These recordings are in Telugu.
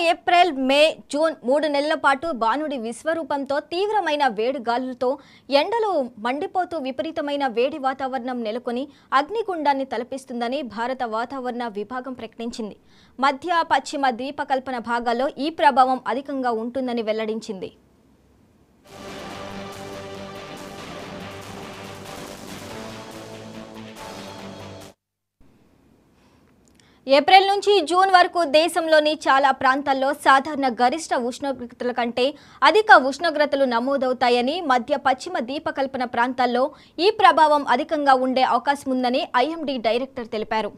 ఏప్రిల్ మే జూన్ మూడు నెలల పాటు బాణుడి విశ్వరూపంతో తీవ్రమైన వేడి గాలులతో ఎండలు మండిపోతూ విపరీతమైన వేడి వాతావరణం నెలకొని అగ్నిగుండాన్ని తలపిస్తుందని భారత వాతావరణ విభాగం ప్రకటించింది మధ్య పశ్చిమ ద్వీపకల్పన భాగాల్లో ఈ ప్రభావం అధికంగా ఉంటుందని వెల్లడించింది ఏప్రిల్ నుంచి జూన్ వరకు దేశంలోని చాలా ప్రాంతాల్లో సాధారణ గరిష్ట ఉష్ణోగ్రతల కంటే అధిక ఉష్ణోగ్రతలు నమోదవుతాయని మధ్య పశ్చిమ దీపకల్పన ప్రాంతాల్లో ఈ ప్రభావం అధికంగా ఉండే అవకాశం ఉందని ఐఎండీ డైరెక్టర్ తెలిపారు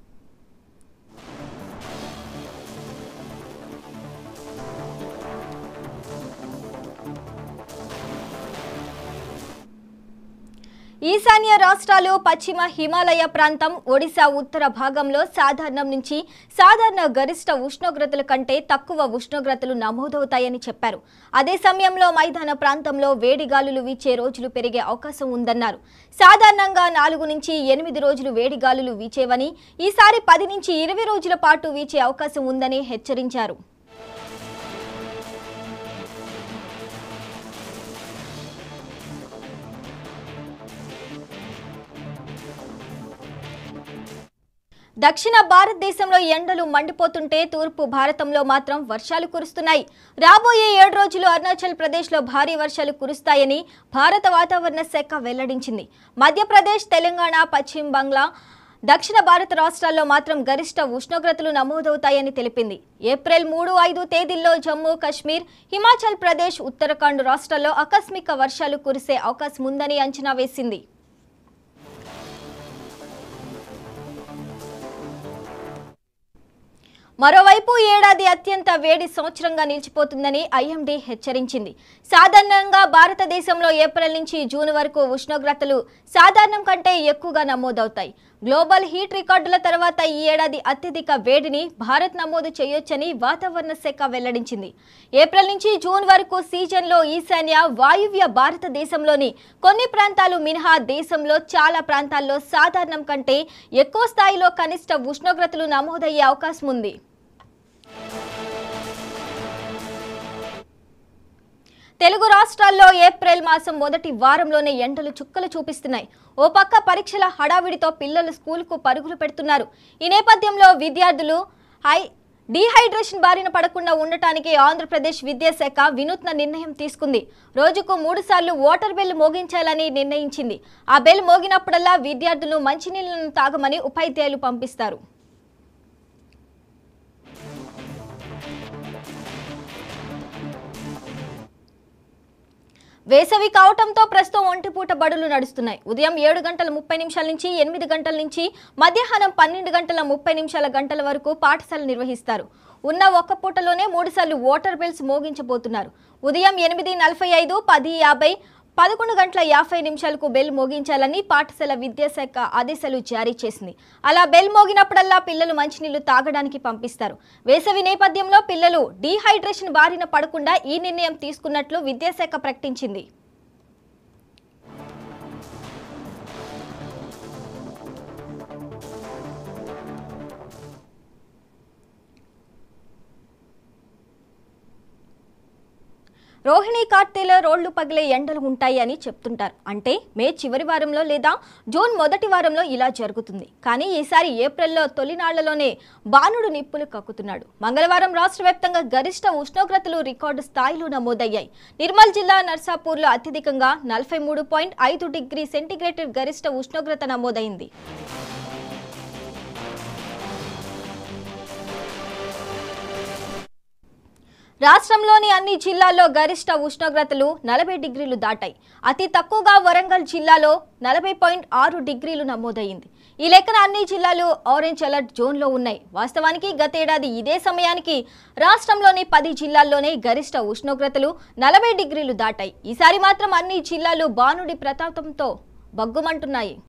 ఈశాన్య రాష్ట్రాలు పశ్చిమ హిమాలయ ప్రాంతం ఒడిశా ఉత్తర భాగంలో సాధారణం నుంచి సాధారణ గరిష్ట ఉష్ణోగ్రతల కంటే తక్కువ ఉష్ణోగ్రతలు నమోదవుతాయని చెప్పారు అదే సమయంలో మైదాన ప్రాంతంలో వేడి గాలులు వీచే రోజులు పెరిగే అవకాశం ఉందన్నారు సాధారణంగా నాలుగు నుంచి ఎనిమిది రోజులు వేడి గాలులు వీచేవని ఈసారి పది నుంచి ఇరవై రోజుల పాటు వీచే అవకాశం ఉందని హెచ్చరించారు దక్షిణ భారతదేశంలో ఎండలు మండిపోతుంటే తూర్పు భారతంలో మాత్రం వర్షాలు కురుస్తున్నాయి రాబోయే ఏడు రోజులు అరుణాచల్ ప్రదేశ్లో భారీ వర్షాలు కురుస్తాయని భారత వాతావరణ శాఖ వెల్లడించింది మధ్యప్రదేశ్ తెలంగాణ పశ్చిమ బంగ్లా దక్షిణ భారత రాష్ట్రాల్లో మాత్రం గరిష్ట ఉష్ణోగ్రతలు నమోదవుతాయని తెలిపింది ఏప్రిల్ మూడు ఐదు తేదీల్లో జమ్మూ కశ్మీర్ హిమాచల్ ప్రదేశ్ ఉత్తరాఖండ్ రాష్ట్రాల్లో ఆకస్మిక వర్షాలు కురిసే అవకాశం ఉందని అంచనా వేసింది మరోవైపు ఏడాది అత్యంత వేడి సంవత్సరంగా నిలిచిపోతుందని ఐఎండీ హెచ్చరించింది సాధారణంగా భారతదేశంలో ఏప్రిల్ నుంచి జూన్ వరకు ఉష్ణోగ్రతలు సాధారణం కంటే ఎక్కువగా నమోదవుతాయి గ్లోబల్ హీట్ రికార్డుల తర్వాత ఈ ఏడాది అత్యధిక వేడిని భారత్ నమోదు చేయొచ్చని వాతావరణ శాఖ వెల్లడించింది ఏప్రిల్ నుంచి జూన్ వరకు సీజన్లో ఈశాన్య వాయువ్య భారతదేశంలోని కొన్ని ప్రాంతాలు మినహా దేశంలో చాలా ప్రాంతాల్లో సాధారణం కంటే ఎక్కువ స్థాయిలో కనిష్ట ఉష్ణోగ్రతలు నమోదయ్యే అవకాశం ఉంది తెలుగు రాష్ట్రాల్లో ఏప్రిల్ మాసం మొదటి వారంలోనే ఎండలు చుక్కలు చూపిస్తున్నాయి ఓ పక్క పరీక్షల హడావిడితో పిల్లలు స్కూల్కు పరుగులు పెడుతున్నారు ఈ నేపథ్యంలో విద్యార్థులు హై డీహైడ్రేషన్ బారిన పడకుండా ఉండటానికి ఆంధ్రప్రదేశ్ విద్యాశాఖ వినూత్న నిర్ణయం తీసుకుంది రోజుకు మూడు సార్లు వాటర్ బెల్ మోగించాలని నిర్ణయించింది ఆ బెల్ మోగినప్పుడల్లా విద్యార్థులు మంచినీళ్లను తాగమని ఉపాధ్యాయులు పంపిస్తారు వేసవి కావటంతో ప్రస్తుతం ఒంటిపూట బడులు నడుస్తున్నాయి ఉదయం ఏడు గంటల ముప్పై నిమిషాల నుంచి ఎనిమిది గంటల నుంచి మధ్యాహ్నం పన్నెండు గంటల ముప్పై నిమిషాల గంటల వరకు పాఠశాల నిర్వహిస్తారు ఉన్న ఒక్క పూటలోనే మూడుసార్లు వాటర్ బిల్స్ మోగించబోతున్నారు ఉదయం ఎనిమిది నలభై ఐదు పది యాభై పదకొండు గంటల యాభై నిమిషాలకు బెల్ మోగించాలని పాఠశాల విద్యాశాఖ ఆదేశాలు జారీ చేసింది అలా బెల్ మోగినప్పుడల్లా పిల్లలు మంచినీళ్లు తాగడానికి పంపిస్తారు వేసవి నేపథ్యంలో పిల్లలు డీహైడ్రేషన్ బారిన పడకుండా ఈ నిర్ణయం తీసుకున్నట్లు విద్యాశాఖ ప్రకటించింది రోహిణి కార్తెలో రోడ్లు పగిలే ఎండలు ఉంటాయి అని చెప్తుంటారు అంటే మే చివరి వారంలో లేదా జూన్ మొదటి వారంలో ఇలా జరుగుతుంది కానీ ఈసారి ఏప్రిల్లో తొలినాళ్లలోనే బాణుడు నిప్పులు కక్కుతున్నాడు మంగళవారం రాష్ట్ర వ్యాప్తంగా గరిష్ట ఉష్ణోగ్రతలు రికార్డు స్థాయిలో నమోదయ్యాయి నిర్మల్ జిల్లా నర్సాపూర్లో అత్యధికంగా నలభై మూడు పాయింట్ ఐదు డిగ్రీ సెంటీగ్రేడ్ గరిష్ట ఉష్ణోగ్రత నమోదైంది రాష్ట్రంలోని అన్ని జిల్లాల్లో గరిష్ట ఉష్ణోగ్రతలు నలభై డిగ్రీలు దాటాయి అతి తక్కువగా వరంగల్ జిల్లాలో నలభై పాయింట్ ఆరు డిగ్రీలు నమోదయ్యింది ఈ లెక్కన అన్ని జిల్లాలు ఆరెంజ్ అలర్ట్ జోన్లో ఉన్నాయి వాస్తవానికి గతేడాది ఇదే సమయానికి రాష్ట్రంలోని పది జిల్లాల్లోనే గరిష్ట ఉష్ణోగ్రతలు నలభై డిగ్రీలు దాటాయి ఈసారి మాత్రం అన్ని జిల్లాలు బానుడి ప్రతాపంతో బగ్గుమంటున్నాయి